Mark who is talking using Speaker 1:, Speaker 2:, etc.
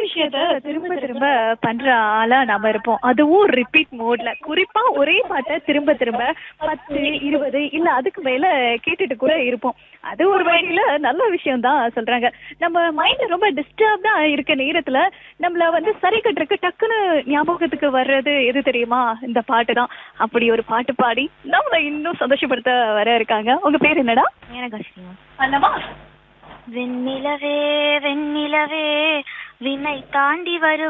Speaker 1: விஷயத்த திரும்ப திரும்ப பண்ற ஆளா நாம இருப்போம் அதுவும் ரிப்பீட் மோட்ல குறிப்பா ஒரே பாட்டை திரும்ப திரும்ப பத்து இருபது இல்ல அதுக்கு மேல கேட்டுட்டு கூட இருப்போம் அது ஒரு வகையில நல்ல விஷயம் தான் சொல்றாங்க நம்ம மைண்ட் ரொம்ப டிஸ்டர்ப்டா இருக்க நேரத்துல நம்மள வந்து சரி கட்டுறதுக்கு டக்குன்னு ஞாபகத்துக்கு வர்றது எது தெரியுமா இந்த பாட்டு தான் அப்படி ஒரு பாட்டு பாடி நம்மள இன்னும் சந்தோஷப்படுத்த வர இருக்காங்க உங்க பேர் என்னடா
Speaker 2: மீனகாசிங்க
Speaker 1: அல்லவா
Speaker 2: வெண்ணிலவே வெண்ணிலவே விண்ணை தாண்டி வரு